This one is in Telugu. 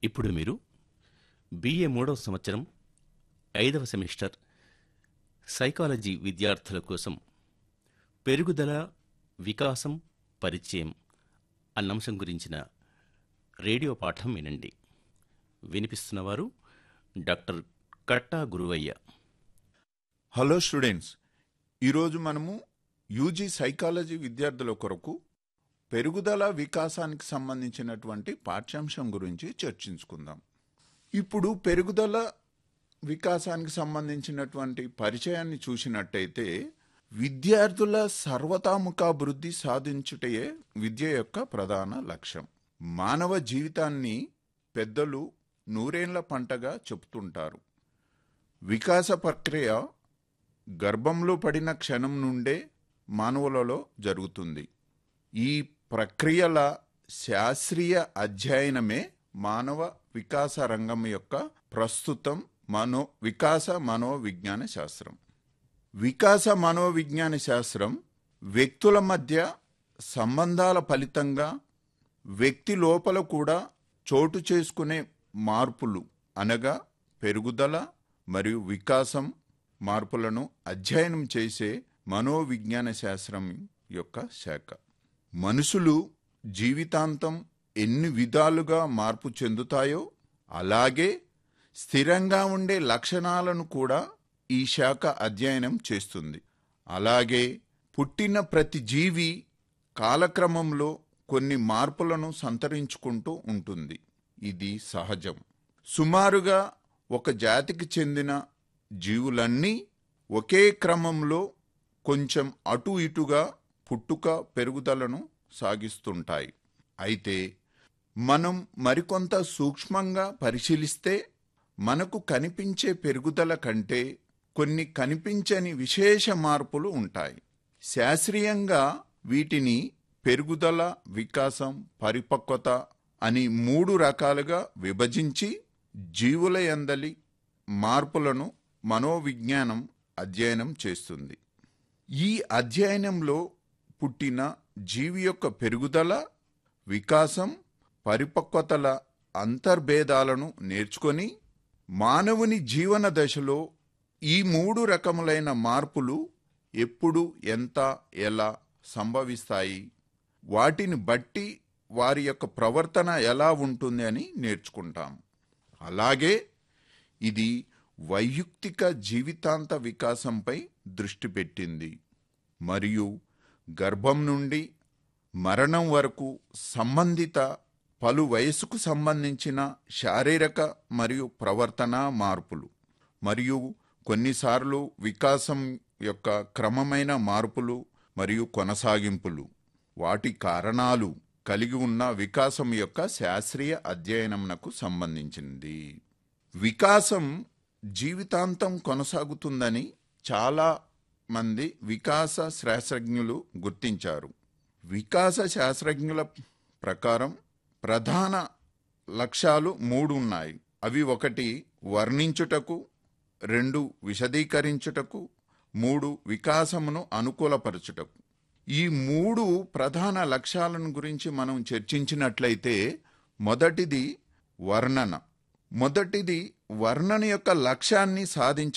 ఇప్పుడు మీరు బిఏ మూడవ సంవత్సరం ఐదవ సెమిస్టర్ సైకాలజీ విద్యార్థుల కోసం పెరుగుదల వికాసం పరిచయం అన్న అంశం గురించిన రేడియో పాఠం వినండి వినిపిస్తున్నవారు doctor Katta Guruvaiah hello students ఈరోజు మనము యూజీ సైకాలజీ విద్యార్థుల కొరకు పెరుగుదల వికాసానికి సంబంధించినటువంటి పాఠ్యాంశం గురించి చర్చించుకుందాం ఇప్పుడు పెరుగుదల వికాసానికి సంబంధించినటువంటి పరిచయాన్ని చూసినట్టయితే విద్యార్థుల సర్వతాముఖాభివృద్ధి సాధించుటయే విద్య యొక్క ప్రధాన లక్ష్యం మానవ జీవితాన్ని పెద్దలు నూరేండ్ల పంటగా చెబుతుంటారు వికాస ప్రక్రియ గర్భంలో పడిన క్షణం నుండే మానవులలో జరుగుతుంది ఈ ప్రక్రియల శాస్త్రీయ అధ్యయనమే మానవ వికాస రంగం యొక్క ప్రస్తుతం మనో వికాస మనోవిజ్ఞాన శాస్త్రం వికాస మనోవిజ్ఞాన శాస్త్రం వ్యక్తుల మధ్య సంబంధాల ఫలితంగా వ్యక్తి లోపల కూడా చోటు చేసుకునే మార్పులు అనగా పెరుగుదల మరియు వికాసం మార్పులను అధ్యయనం చేసే మనోవిజ్ఞాన శాస్త్రం యొక్క శాఖ మనుషులు జీవితాంతం ఎన్ని విధాలుగా మార్పు చెందుతాయో అలాగే స్థిరంగా ఉండే లక్షణాలను కూడా ఈ శాఖ అధ్యయనం చేస్తుంది అలాగే పుట్టిన ప్రతి జీవి కాలక్రమంలో కొన్ని మార్పులను సంతరించుకుంటూ ఉంటుంది ఇది సహజం సుమారుగా ఒక జాతికి చెందిన జీవులన్నీ ఒకే క్రమంలో కొంచెం అటు ఇటుగా పుట్టుక పెరుగుదలను సాగిస్తుంటాయి అయితే మనం మరికొంత సూక్ష్మంగా పరిశీలిస్తే మనకు కనిపించే పెరుగుదల కంటే కొన్ని కనిపించని విశేష మార్పులు ఉంటాయి శాస్త్రీయంగా వీటిని పెరుగుదల వికాసం పరిపక్వత అని మూడు రకాలుగా విభజించి జీవుల యందలి మార్పులను మనోవిజ్ఞానం అధ్యయనం చేస్తుంది ఈ అధ్యయనంలో పుట్టిన జీవి యొక్క పెరుగుదల వికాసం పరిపక్వతల అంతర్భేదాలను నేర్చుకొని మానవుని జీవన దశలో ఈ మూడు రకములైన మార్పులు ఎప్పుడు ఎంత ఎలా సంభవిస్తాయి వాటిని బట్టి వారి యొక్క ప్రవర్తన ఎలా ఉంటుంది అని నేర్చుకుంటాం అలాగే ఇది వైయక్తిక జీవితాంత వికాసంపై దృష్టి పెట్టింది మరియు గర్భం నుండి మరణం వరకు సంబంధిత పలు వయసుకు సంబంధించిన శారీరక మరియు ప్రవర్తన మార్పులు మరియు కొన్నిసార్లు వికాసం యొక్క క్రమమైన మార్పులు మరియు కొనసాగింపులు వాటి కారణాలు కలిగి ఉన్న వికాసం యొక్క శాస్త్రీయ అధ్యయనంకు సంబంధించింది వికాసం జీవితాంతం కొనసాగుతుందని చాలా మంది వికాస శాస్త్రజ్ఞులు గుర్తించారు వికాస శాస్త్రజ్ఞుల ప్రకారం ప్రధాన లక్ష్యాలు మూడు ఉన్నాయి అవి ఒకటి వర్ణించుటకు రెండు విశదీకరించుటకు మూడు వికాసమును అనుకూలపరచుటకు ఈ మూడు ప్రధాన లక్ష్యాలను గురించి మనం చర్చించినట్లయితే మొదటిది వర్ణన మొదటిది వర్ణన యొక్క లక్ష్యాన్ని సాధించ